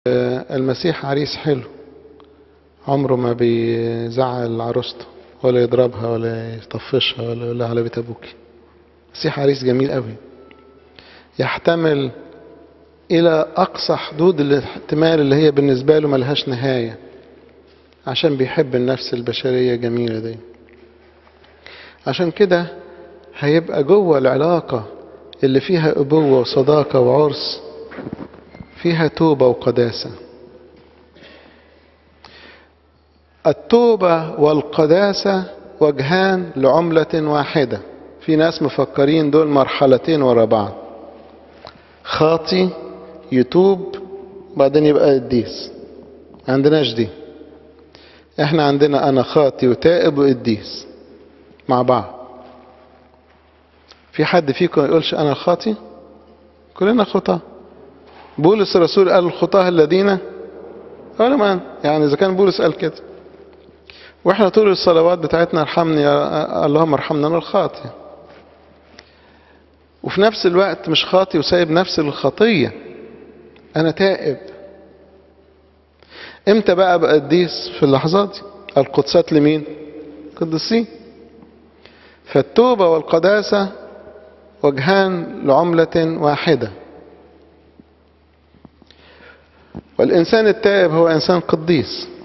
المسيح عريس حلو عمره ما بيزعل عروسته ولا يضربها ولا يطفشها ولا يقول لها على بيت ابوكي المسيح عريس جميل قوي يحتمل الى اقصى حدود الاحتمال اللي هي بالنسبه له ملهاش نهايه عشان بيحب النفس البشريه جميله دي عشان كده هيبقى جوه العلاقه اللي فيها ابوه وصداقه وعرس فيها توبه وقداسه التوبه والقداسه وجهان لعمله واحده في ناس مفكرين دول مرحلتين ورا بعض خاطي يتوب بعدين يبقى قديس ما عندناش دي احنا عندنا انا خاطي وتائب وقديس مع بعض في حد فيكم يقولش انا خاطي كلنا خطاه بولس الرسول قال الخطاه الذين ولا ما يعني اذا كان بولس قال كده واحنا طول الصلوات بتاعتنا ارحمني يا اللهم ارحمنا انا الخاطي وفي نفس الوقت مش خاطي وسايب نفسي للخطيه انا تائب امتى بقى ابقى قديس في اللحظات دي القدسات لمين قدسين فالتوبه والقداسه وجهان لعمله واحده والانسان التائب هو انسان قديس